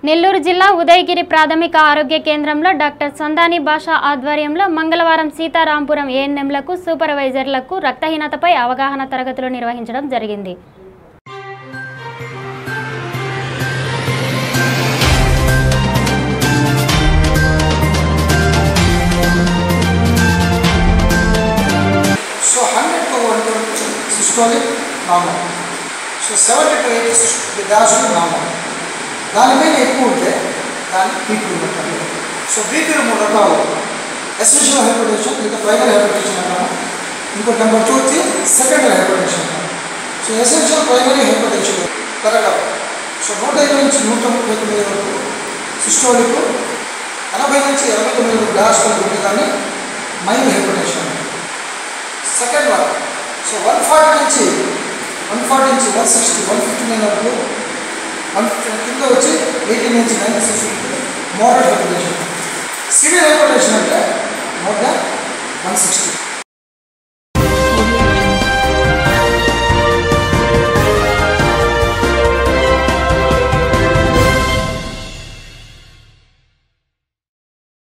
నెల్లూరు జిల్లా ఉదయగిరి ప్రాథమిక ఆరోగ్య కేంద్రంలో డాక్టర్ సందాని భాష ఆధ్వర్యంలో మంగళవారం సీతారాంపురం ఏఎన్ఎంలకు సూపర్వైజర్లకు రక్తహీనతపై అవగాహన తరగతులు నిర్వహించడం జరిగింది So 100 to 120 systolic normal. So seventy to eighty దాసులు నార్మల్ దానిపైన ఎక్కువ ఉంటే దాన్ని బీపీ ఉంటుంది సో బీపీలు మూడు రకాలు ఎసెన్షియల్ హైపర్టెన్షన్ లేదా ప్రైమరీ హైపర్టెన్షన్ అంటాము ఇంకోటి నెంబర్ టూ వచ్చి సెకండరీ హైపర్టెన్షన్ అంటాము సో ఎసెన్షియల్ ప్రైమరీ హైపర్టెన్షన్ పెరగడం సో నూట ఇరవై నుంచి నూట ముప్పై తొమ్మిది వరకు సిస్టోలిక్ ఎనభై నుంచి ఇరవై తొమ్మిది వరకు గ్లాసులు ఉంటే దాన్ని మైల్డ్ హైపర్టెన్షన్ అంటారు second one so one forty నుంచి వన్ ఫార్టీ నుంచి one sixty one fifty nine వరకు వన్ ఫిఫ్టీ కింద వచ్చి ఎయిటీ నుంచి nine sixty moderate hypertension severe hypertension అంటే మోర్ దాన్ వన్ సిక్స్టీ